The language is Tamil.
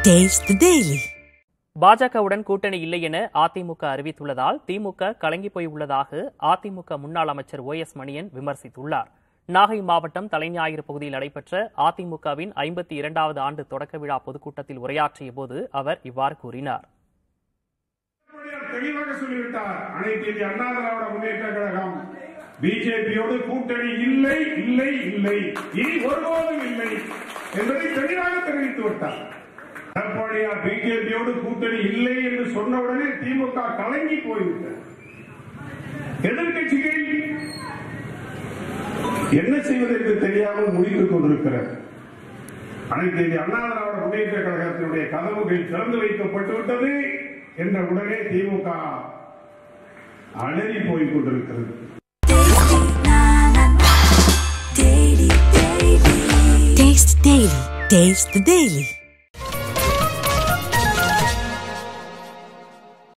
Taste the Daily. பாஜகவுடன் கூட்டணி இல்லை என அதிமுக அறிவித்துள்ளதால் திமுக கலங்கி போய் உள்ளதாக அதிமுக முன்னாள் அமைச்சர் ஓ எஸ் மணியன் விமர்சித்துள்ளார் நாகை மாவட்டம் தலைஞாயிறு பகுதியில் நடைபெற்ற அதிமுகவின் ஐம்பத்தி இரண்டாவது ஆண்டு தொடக்க விழா பொதுக்கூட்டத்தில் உரையாற்றிய போது அவர் இவ்வாறு கூறினார் எடப்பாடியார் தெளிவாக சொல்லிவிட்டார் அனைத்து இந்திய அண்ணா திராவிட முன்னேற்ற கழகம் பிஜேபியோடு கூட்டணி இல்லை இல்லை இல்லை இனி ஒருபோதும் இல்லை என்பதை தெளிவாக தெரிவித்து விட்டார் எடப்பாடியார் பிஜேபியோடு கூட்டணி இல்லை என்று சொன்னவுடனே திமுக கலங்கி போய்விட்டது எதிர்கட்சிகள் என்ன செய்வது என்று தெரியாமல் முடித்துக் கொண்டிருக்கிறது அனைத்து இந்திய அண்ணா திராவிட முன்னேற்ற கழகத்தினுடைய கதவுகள் திறந்து வைக்கப்பட்டு விட்டது என்ற உடனே திமுக அலறி போய் கொண்டிருக்கிறது Taste Daily. Taste the Daily.